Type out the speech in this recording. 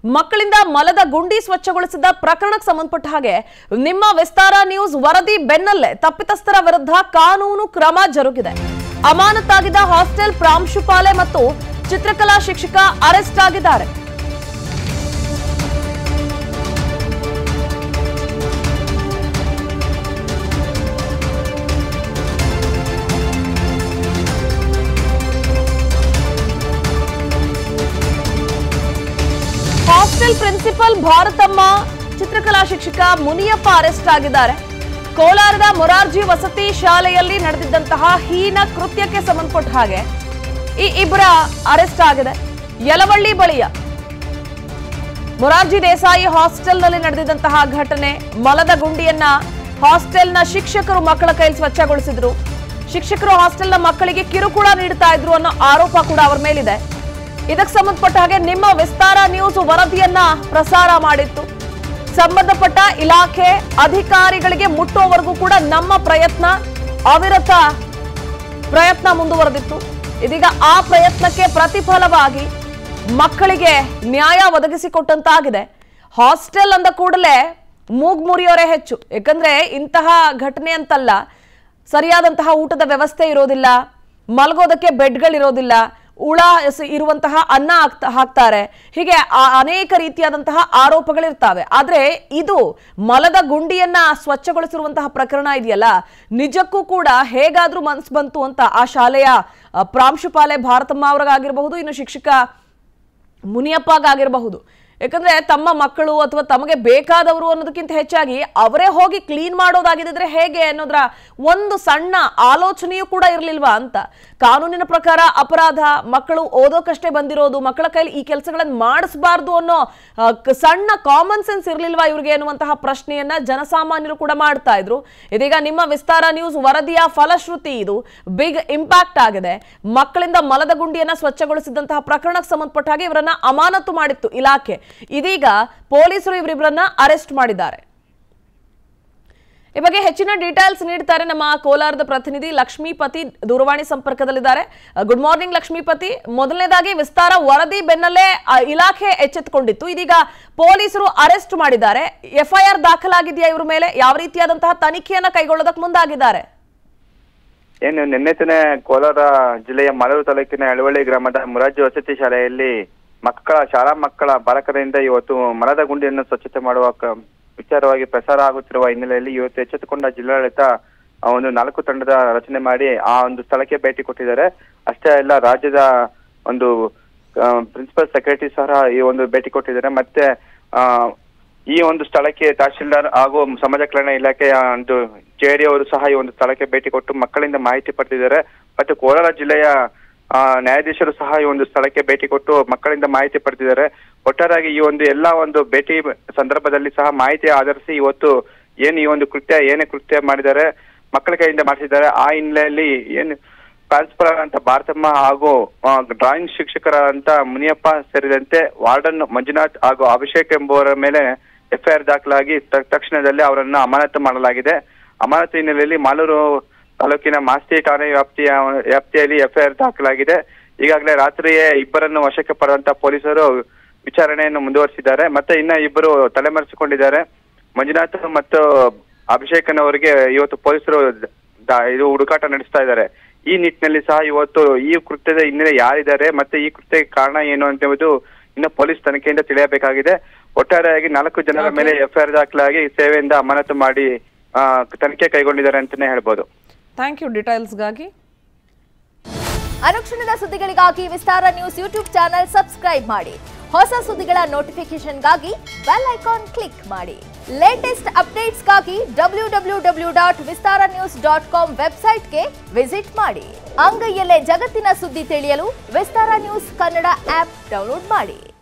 ಮಕ್ಕಳಿಂದ ಮಲದ ಗುಂಡಿ ಸ್ವಚ್ಛಗೊಳಿಸಿದ ಪ್ರಕರಣಕ್ಕೆ ಸಂಬಂಧಪಟ್ಟ ಹಾಗೆ ನಿಮ್ಮ ವಿಸ್ತಾರ ನ್ಯೂಸ್ ವರದಿ ಬೆನ್ನಲ್ಲೇ ತಪ್ಪಿತಸ್ಥರ ವಿರುದ್ಧ ಕಾನೂನು ಕ್ರಮ ಜರುಗಿದೆ ಅಮಾನತಾಗಿದ್ದ ಹಾಸ್ಟೆಲ್ ಪ್ರಾಂಶುಪಾಲೆ ಮತ್ತು ಚಿತ್ರಕಲಾ ಶಿಕ್ಷಕ ಅರೆಸ್ಟ್ ಆಗಿದ್ದಾರೆ ಹಾಸ್ಟೆಲ್ ಪ್ರಿನ್ಸಿಪಲ್ ಭಾರತಮ್ಮ ಚಿತ್ರಕಲಾ ಶಿಕ್ಷಕ ಮುನಿಯಪ್ಪ ಅರೆಸ್ಟ್ ಆಗಿದ್ದಾರೆ ಕೋಲಾರದ ಮೊರಾರ್ಜಿ ವಸತಿ ಶಾಲೆಯಲ್ಲಿ ನಡೆದಿದ್ದಂತಹ ಹೀನ ಕೃತ್ಯಕ್ಕೆ ಸಂಬಂಧಪಟ್ಟ ಹಾಗೆ ಈ ಇಬ್ಬರ ಅರೆಸ್ಟ್ ಆಗಿದೆ ಯಲವಳ್ಳಿ ಬಳಿಯ ಮೊರಾರ್ಜಿ ದೇಸಾಯಿ ಹಾಸ್ಟೆಲ್ನಲ್ಲಿ ನಡೆದಿದ್ದಂತಹ ಘಟನೆ ಮಲದ ಗುಂಡಿಯನ್ನ ಹಾಸ್ಟೆಲ್ನ ಶಿಕ್ಷಕರು ಮಕ್ಕಳ ಕೈಲಿ ಸ್ವಚ್ಛಗೊಳಿಸಿದ್ರು ಶಿಕ್ಷಕರು ಹಾಸ್ಟೆಲ್ನ ಮಕ್ಕಳಿಗೆ ಕಿರುಕುಳ ನೀಡ್ತಾ ಇದ್ರು ಅನ್ನೋ ಆರೋಪ ಕೂಡ ಅವರ ಮೇಲಿದೆ ಇದಕ್ಕೆ ಸಂಬಂಧಪಟ್ಟ ಹಾಗೆ ನಿಮ್ಮ ವಿಸ್ತಾರ ನ್ಯೂಸ್ ವರದಿಯನ್ನ ಪ್ರಸಾರ ಮಾಡಿತ್ತು ಸಂಬಂಧಪಟ್ಟ ಇಲಾಖೆ ಅಧಿಕಾರಿಗಳಿಗೆ ಮುಟ್ಟುವವರೆಗೂ ಕೂಡ ನಮ್ಮ ಪ್ರಯತ್ನ ಅವಿರತ ಪ್ರಯತ್ನ ಮುಂದುವರೆದಿತ್ತು ಇದೀಗ ಆ ಪ್ರಯತ್ನಕ್ಕೆ ಪ್ರತಿಫಲವಾಗಿ ಮಕ್ಕಳಿಗೆ ನ್ಯಾಯ ಒದಗಿಸಿಕೊಟ್ಟಂತಾಗಿದೆ ಹಾಸ್ಟೆಲ್ ಅಂದ ಕೂಡಲೇ ಮೂಗ್ ಮುರಿಯೋರೇ ಹೆಚ್ಚು ಯಾಕಂದ್ರೆ ಇಂತಹ ಘಟನೆ ಅಂತಲ್ಲ ಸರಿಯಾದಂತಹ ಊಟದ ವ್ಯವಸ್ಥೆ ಇರೋದಿಲ್ಲ ಮಲಗೋದಕ್ಕೆ ಬೆಡ್ಗಳಿರೋದಿಲ್ಲ ಉಳ ಎಸ್- ಇರುವಂತಹ ಅನ್ನ ಹಾಕ್ತ- ಹಾಕ್ತಾರೆ ಹೀಗೆ ಆ- ಅನೇಕ ರೀತಿಯಾದಂತಹ ಆರೋಪಗಳಿರ್ತಾವೆ ಆದ್ರೆ ಇದು ಮಲದ ಗುಂಡಿಯನ್ನ ಸ್ವಚ್ಛಗೊಳಿಸಿರುವಂತಹ ಪ್ರಕರಣ ಇದೆಯಲ್ಲ ನಿಜಕ್ಕೂ ಕೂಡ ಹೇಗಾದ್ರೂ ಮನ್ಸು ಬಂತು ಅಂತ ಆ ಶಾಲೆಯ ಆ, ಪ್ರಾಂಶುಪಾಲೆ ಭಾರತಮ್ಮ ಅವ್ರಿಗಾಗಿರಬಹುದು ಇನ್ನು ಶಿಕ್ಷಕ ಮುನಿಯಪ್ಪಗಾಗಿರಬಹುದು ಯಾಕಂದ್ರೆ ತಮ್ಮ ಮಕ್ಕಳು ಅಥವಾ ತಮಗೆ ಬೇಕಾದವರು ಅನ್ನೋದಕ್ಕಿಂತ ಹೆಚ್ಚಾಗಿ ಅವರೇ ಹೋಗಿ ಕ್ಲೀನ್ ಮಾಡೋದಾಗಿದ್ರೆ ಹೇಗೆ ಅನ್ನೋದ್ರ ಒಂದು ಸಣ್ಣ ಆಲೋಚನೆಯೂ ಕೂಡ ಇರಲಿಲ್ವಾ ಅಂತ ಕಾನೂನಿನ ಪ್ರಕಾರ ಅಪರಾಧ ಮಕ್ಕಳು ಓದೋಕಷ್ಟೇ ಬಂದಿರೋದು ಮಕ್ಕಳ ಕೈಲಿ ಈ ಕೆಲಸಗಳನ್ನು ಮಾಡಿಸಬಾರ್ದು ಅನ್ನೋ ಆ, ಕ- ಸಣ್ಣ ಕಾಮನ್ ಸೆನ್ಸ್ ಇರಲಿಲ್ವಾ ಇವ್ರಿಗೆ ಅನ್ನುವಂತಹ ಪ್ರಶ್ನೆಯನ್ನ ಜನಸಾಮಾನ್ಯರು ಕೂಡ ಮಾಡ್ತಾ ಇದ್ರು ಇದೀಗ ನಿಮ್ಮ ವಿಸ್ತಾರ ನ್ಯೂಸ್ ವರದಿಯ ಫಲಶ್ರುತಿ ಇದು ಬಿಗ್ ಇಂಪ್ಯಾಕ್ಟ್ ಆಗಿದೆ ಮಕ್ಕಳಿಂದ ಮಲದ ಗುಂಡಿಯನ್ನ ಸ್ವಚ್ಛಗೊಳಿಸಿದಂತಹ ಪ್ರಕರಣಕ್ಕೆ ಸಂಬಂಧಪಟ್ಟ ಹಾಗೆ ಇವರನ್ನ ಅಮಾನತು ಮಾಡಿತ್ತು ಇಲಾಖೆ ಇದೀಗ ಪೊಲೀಸರು ಇವರಿಬ್ಬರನ್ನ ಅರೆಸ್ಟ್ ಮಾಡಿದ್ದಾರೆ ಈ ಬಗ್ಗೆ ಹೆಚ್ಚಿನ ಡೀಟೇಲ್ಸ್ ನೀಡ್ತಾರೆ ನಮ್ಮ ಕೋಲಾರದ ಪ್ರತಿನಿಧಿ ಲಕ್ಷ್ಮೀಪತಿ ದೂರವಾಣಿ ಸಂಪರ್ಕದಲ್ಲಿದ್ದಾರೆ ಗುಡ್ ಮಾರ್ನಿಂಗ್ ಲಕ್ಷ್ಮೀಪತಿ ಮೊದಲನೇದಾಗಿ ವಿಸ್ತಾರ ವರದಿ ಬೆನ್ನಲ್ಲೇ ಆ, ಇಲಾಖೆ ಎಚ್ಚೆತ್ತುಕೊಂಡಿತ್ತು ಇದೀಗ ಪೊಲೀಸರು ಅರೆಸ್ಟ್ ಮಾಡಿದ್ದಾರೆ ಎಫ್ಐಆರ್ ದಾಖಲಾಗಿದೆಯಾ ಇವ್ರ ಮೇಲೆ ಯಾವ ರೀತಿಯಾದಂತಹ ತನಿಖೆಯನ್ನ ಕೈಗೊಳ್ಳೋದಕ್ಕೆ ಮುಂದಾಗಿದ್ದಾರೆ ಏನು ನಿನ್ನೆ ತಾನೇ ಕೋಲಾರ ಜಿಲ್ಲೆಯ ಮಾಲೂರು ತಾಲೂಕಿನ ಎಳವಳ್ಳಿ ಗ್ರಾಮದ ಮುರಾರ್ಜಿ ವಸತಿ ಶಾಲೆಯಲ್ಲಿ ಮಕ್ಕಳ ಶಾಲಾ ಮಕ್ಕಳ ಬಾಲಕರಿಂದ ಇವತ್ತು ಮರದ ಗುಂಡಿಯನ್ನು ಸ್ವಚ್ಛತೆ ಮಾಡುವ ಕ- ವಿಚಾರವಾಗಿ ಪ್ರಸಾರ ಆಗುತ್ತಿರುವ ಹಿನ್ನೆಲೆಯಲ್ಲಿ ಇವತ್ತು ಎಚ್ಚೆತ್ತುಕೊಂಡ ಜಿಲ್ಲಾಡಳಿತ ಆ ಒಂದು ನಾಲ್ಕು ತಂಡದ ರಚನೆ ಮಾಡಿ ಆ ಒಂದು ಸ್ಥಳಕ್ಕೆ ಭೇಟಿ ಕೊಟ್ಟಿದ್ದಾರೆ ಅಷ್ಟೇ ಅಲ್ಲ ರಾಜ್ಯದ ಒಂದು ಪ್ರಿನ್ಸಿಪಲ್ ಸೆಕ್ರೆಟರಿ ಸಹ ಈ ಒಂದು ಭೇಟಿ ಕೊಟ್ಟಿದ್ದಾರೆ ಮತ್ತೆ ಆ ಈ ಒಂದು ಸ್ಥಳಕ್ಕೆ ತಹಶೀಲ್ದಾರ್ ಹಾಗೂ ಸಮಾಜ ಕಲ್ಯಾಣ ಇಲಾಖೆಯ ಒಂದು ಜೆಡಿ ಅವರು ಸಹ ಈ ಒಂದು ಸ್ಥಳಕ್ಕೆ ಭೇಟಿ ಕೊಟ್ಟು ಮಕ್ಕಳಿಂದ ಮಾಹಿತಿ ಪಡೆದಿದ್ದಾರೆ ಮತ್ತು ಕೋಲಾರ ಜಿಲ್ಲೆಯ ಆ, ನ್ಯಾಯಾಧೀಶರು ಸಹ ಈ ಒಂದು ಸ್ಥಳಕ್ಕೆ ಭೇಟಿ ಕೊಟ್ಟು ಮಕ್ಕಳಿಂದ ಮಾಹಿತಿ ಪಡೆದಿದ್ದಾರೆ ಒಟ್ಟಾರೆಯಾಗಿ ಈ ಒಂದು ಎಲ್ಲಾ ಒಂದು ಭೇಟಿ ಸಂದರ್ಭದಲ್ಲಿ ಸಹ ಮಾಹಿತಿ ಆಧರಿಸಿ ಇವತ್ತು ಏನು ಈ ಒಂದು ಕೃತ್ಯ ಏನೇ ಕೃತ್ಯ ಮಾಡಿದ್ದಾರೆ ಮಕ್ಕಳ ಕೈಯಿಂದ ಮಾಡಿಸಿದ್ದಾರೆ ಆ ಹಿನ್ನೆಲೆಯಲ್ಲಿ ಏನು ಪ್ರಾನ್ಸಿಪಲ್ ಅಂತ ಭಾರತಮ್ಮ ಹಾಗೂ ಡ್ರಾಯಿಂಗ್ ಶಿಕ್ಷಕರ ಅಂತ ಮುನಿಯಪ್ಪ ಸೇರಿದಂತೆ ವಾರ್ಡನ್ ಮಂಜುನಾಥ್ ಹಾಗೂ ಅಭಿಷೇಕ್ ಎಂಬುವರ ಮೇಲೆ ಎಫ್ಐಆರ್ ದಾಖಲಾಗಿ ತ- ತಕ್ಷಣದಲ್ಲೇ ಅವರನ್ನು ಅಮಾನತು ಮಾಡಲಾಗಿದೆ ಅಮಾನತು ಹಿನ್ನೆಲೆಯಲ್ಲಿ ಮಾಲೂರು ತಾಲೂಕಿನ ಮಾಸ್ತಿ ಠಾಣೆ ವ್ಯಾಪ್ತಿಯ ವ್ಯಾಪ್ತಿಯಲ್ಲಿ ಎಫ್ಐಆರ್ ದಾಖಲಾಗಿದೆ ಈಗಾಗಲೇ ರಾತ್ರಿಯೇ ಇಬ್ಬರನ್ನು ವಶಕ್ಕೆ ಪಡೆದಂತ ಪೊಲೀಸರು ವಿಚಾರಣೆಯನ್ನು ಮುಂದುವರಿಸಿದ್ದಾರೆ ಮತ್ತೆ ಇನ್ನ ಇಬ್ಬರು ತಲೆಮರೆಸಿಕೊಂಡಿದ್ದಾರೆ ಮಂಜುನಾಥ್ ಮತ್ತು ಅಭಿಷೇಕನ್ ಅವರಿಗೆ ಇವತ್ತು ಪೊಲೀಸರು ದ- ಇದು ಹುಡುಕಾಟ ನಡೆಸ್ತಾ ಇದ್ದಾರೆ ಈ ನಿಟ್ಟಿನಲ್ಲಿ ಸಹ ಇವತ್ತು ಈ ಕೃತ್ಯದ ಹಿನ್ನೆಲೆ ಯಾರಿದ್ದಾರೆ ಮತ್ತೆ ಈ ಕೃತ್ಯಕ್ಕೆ ಕಾರಣ ಏನು ಅಂತ ಹೇಳುವುದು ಇನ್ನು ಪೊಲೀಸ್ ತನಿಖೆಯಿಂದ ತಿಳಿಯಬೇಕಾಗಿದೆ ಒಟ್ಟಾರೆಯಾಗಿ ನಾಲ್ಕು ಜನರ ಮೇಲೆ ಎಫ್ಐಆರ್ ದಾಖಲಾಗಿ ಸೇವೆಯಿಂದ ಅಮಾನತು ಮಾಡಿ ಆ, ತನಿಖೆ ಕೈಗೊಂಡಿದ್ದಾರೆ ಅಂತಾನೆ ಹೇಳ್ಬೋದು ಥ್ಯಾಂಕ್ ಯು ಡೀಟೇಲ್ಸ್ಗಾಗಿ ಅನುಕ್ಷಣದ ಸುದ್ದಿಗಳಿಗಾಗಿ Vistara news YouTube channel subscribe ಮಾಡಿ ಹೊಸ ಸುದ್ದಿಗಳ ನೋಟಿಫಿಕೇಶನ್ಗಾಗಿ ಬೆಲ್ ಐಕಾನ್ ಕ್ಲಿಕ್ ಮಾಡಿ ಲೇಟೆಸ್ಟ್ ಅಪ್ಡೇಟ್ಸ್ಗಾಗಿ W W W dot Vistara news dot com ವೆಬ್ಸೈಟ್ಗೆ ವಿಸಿಟ್ ಮಾಡಿ ಅಂಗೈಯಲ್ಲೇ ಜಗತ್ತಿನ ಸುದ್ದಿ ತಿಳಿಯಲು Vistara news Kannada app download ಮಾಡಿ